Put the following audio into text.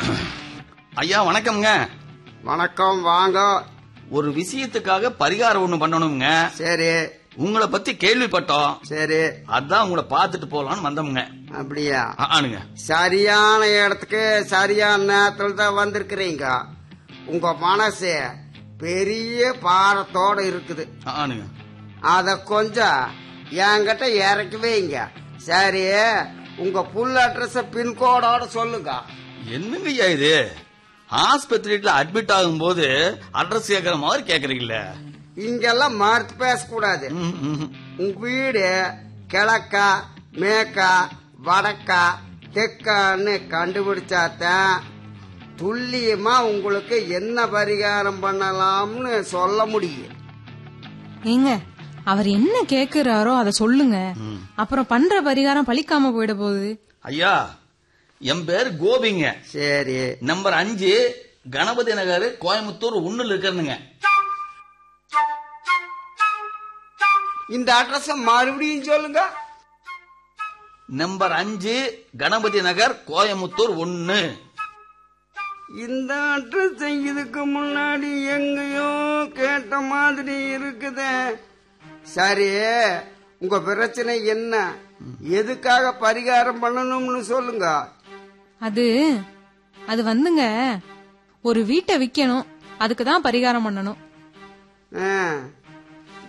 ஐயா வணக்கம்ங்க வணக்கம் வாங்க ஒரு விஷயத்துக்காக பரிகாரம் ஒண்ணு பண்ணணுங்க சரி உங்களை பத்தி கேள்விப்பட்டோம் சரி அதான் உங்களை பார்த்துட்டு போலான்னு வந்தோம்ங்க அப்படியா ஆ, ஆனுங்க சரியான இடத்துக்கு சரியான நேரத்துல தான் வந்திருக்கிறீங்க உங்க மனசு பெரிய பாரத்தோட இருக்குது ஆ, ஆனுங்க அத கொஞ்சம் என்கிட்ட இறக்கி வைங்க சரி உங்க புல் அட்ரஸ் பின்கோடோட சொல்லுங்க என்னங்க ஐயா இது ஆஸ்பத்திரியில அட்மிட் ஆகும்போது அட்ரஸ் கேக்குற மாதிரி கேக்குறீங்களே இங்கெல்லாம் மறுத்து பேசக்கூடாது ம், ம். உங்க வீடு கிழக்கா மேக்கா வடக்கா தெற்கான்னு கண்டுபிடிச்சாதான் துல்லியமா உங்களுக்கு என்ன பரிகாரம் பண்ணலாம்னு சொல்ல முடியும் ஏங்க அவர் என்ன கேக்குறாரோ அத சொல்லுங்க அப்புறம் பண்ற பரிகாரம் பலிக்காம போயிட போகுது ஐயா என் பேர் கோபிங்க சரி நம்பர் அஞ்சு கணபதி நகர் கோயம்புத்தூர் ஒண்ணுல இருக்கிறனுங்க இந்த அட்ரஸ் மறுபடியும் சொல்லுங்க நம்பர் அஞ்சு கணபதி நகர் கோயம்புத்தூர் ஒன்னு இந்த அட்ரஸ் இதுக்கு முன்னாடி எங்கேயோ கேட்ட மாதிரி இருக்குதே சரி உங்க பிரச்சனை என்ன எதுக்காக பரிகாரம் பண்ணணும்னு சொல்லுங்க அது அது வந்துங்க ஒரு வீட்டை விக்கணும் அதுக்கு தான் பரிகாரம் பண்ணணும் ஆ,